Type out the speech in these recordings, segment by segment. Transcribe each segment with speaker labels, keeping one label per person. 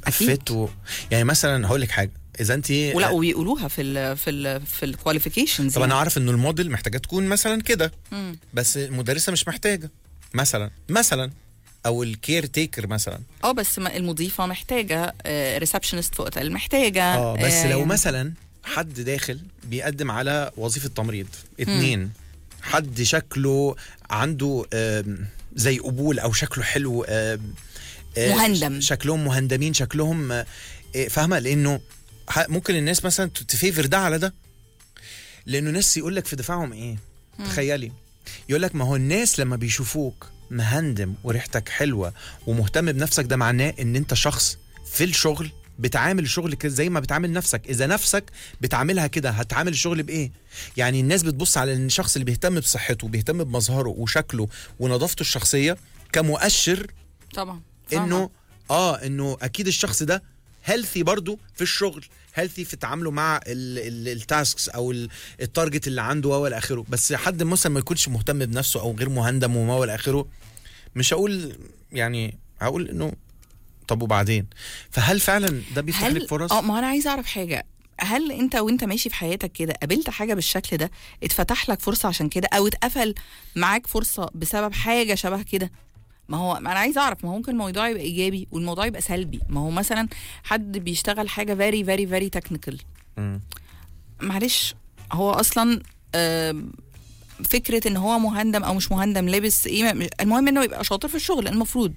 Speaker 1: أكيد.
Speaker 2: فت و... يعني مثلا هقول لك حاجه اذا انت
Speaker 1: ولا وبيقولوها في ال في ال في الكواليفيكيشنز
Speaker 2: طب انا عارف انه الموديل محتاجه تكون مثلا كده بس المدرسه مش محتاجه مثلا مثلا او الكير تيكر مثلا
Speaker 1: اه بس ما- المضيفه محتاجه ريسبشنست في اوتيل محتاجه
Speaker 2: اه بس
Speaker 1: آه،
Speaker 2: لو
Speaker 1: يعني-
Speaker 2: مثلا حد داخل بيقدم على وظيفه تمريض اتنين حد شكله عنده آم، زي قبول او شكله حلو آم، آه،
Speaker 1: مهندم.
Speaker 2: ش- شكلهم مهندمين شكلهم آه، آه، فاهمه لانه ح- ممكن الناس مثلا ت- تفيفر ده على ده لانه ناس يقول لك في دفاعهم ايه تخيلي يقول لك ما هو الناس لما بيشوفوك مهندم وريحتك حلوه ومهتم بنفسك ده معناه ان انت شخص في الشغل بتعامل الشغل كده زي ما بتعامل نفسك اذا نفسك بتعاملها كده هتعامل الشغل بايه يعني الناس بتبص على ان الشخص اللي بيهتم بصحته بيهتم بمظهره وشكله ونظافته الشخصيه كمؤشر
Speaker 1: طبعا
Speaker 2: انه اه انه اكيد الشخص ده هيلثي برضو في الشغل هيلثي في تعامله مع التاسكس او ال- التارجت اللي عنده وهو الى اخره بس حد مثلا ما يكونش مهتم بنفسه او غير مهندم وما الى اخره مش هقول يعني هقول انه طب وبعدين فهل فعلا ده بيفتح
Speaker 1: هل
Speaker 2: لك فرص
Speaker 1: اه ما انا عايزه اعرف حاجه هل انت وانت ماشي في حياتك كده قابلت حاجه بالشكل ده اتفتح لك فرصه عشان كده او اتقفل معاك فرصه بسبب حاجه شبه كده ما هو ما انا عايزه اعرف ما هو ممكن الموضوع يبقى ايجابي والموضوع يبقى سلبي ما هو مثلا حد بيشتغل حاجه فيري فيري فيري تكنيكال
Speaker 2: مم.
Speaker 1: معلش هو اصلا آم، فكره ان هو مهندم او مش مهندم لابس ايه ما- المهم انه يبقى شاطر في الشغل المفروض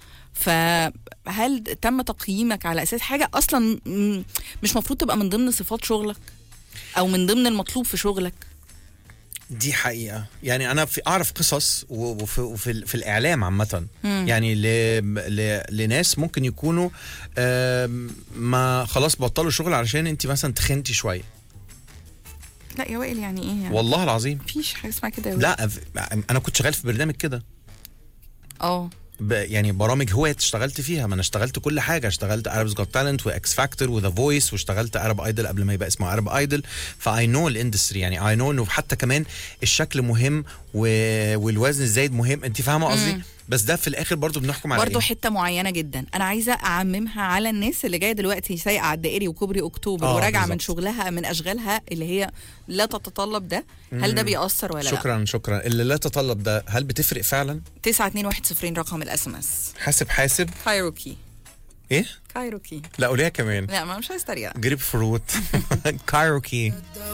Speaker 1: فهل تم تقييمك على اساس حاجه اصلا م- مش مفروض تبقى من ضمن صفات شغلك او من ضمن المطلوب في شغلك
Speaker 2: دي حقيقة يعني أنا في أعرف قصص و- وفي, وفي ال- في الإعلام عامة يعني ل ل لناس ممكن يكونوا آم، ما خلاص بطلوا شغل علشان أنت مثلا تخنتي شوية
Speaker 1: لا يا وائل يعني ايه يعني
Speaker 2: والله العظيم
Speaker 1: مفيش حاجه اسمها كده يا وائل.
Speaker 2: لا ف- أنا كنت شغال في برنامج كده
Speaker 1: اه
Speaker 2: ب- يعني برامج هوات اشتغلت فيها ما انا اشتغلت كل حاجه اشتغلت Arabs Got Talent واكس فاكتور وذا فويس واشتغلت Arab ايدل قبل ما يبقى اسمه Arab ايدل فاي نو الاندستري يعني اي نو انه حتى كمان الشكل مهم و... والوزن الزايد مهم انت فاهمه قصدي بس ده في الاخر برضو بنحكم على
Speaker 1: برضه
Speaker 2: إيه؟
Speaker 1: حته معينه جدا انا عايزه اعممها على الناس اللي جايه دلوقتي سايقه على الدائري وكوبري اكتوبر
Speaker 2: آه،
Speaker 1: وراجعه من
Speaker 2: بالظبط.
Speaker 1: شغلها من اشغالها اللي هي لا تتطلب ده هل ده بيأثر ولا لا
Speaker 2: شكرا شكرا اللي لا تطلب ده هل بتفرق فعلا
Speaker 1: 9210 رقم الاس ام اس
Speaker 2: حاسب حاسب
Speaker 1: كايروكي
Speaker 2: ايه
Speaker 1: كايروكي
Speaker 2: لا قوليها كمان
Speaker 1: لا ما مش عايز اتريق
Speaker 2: جريب فروت كايروكي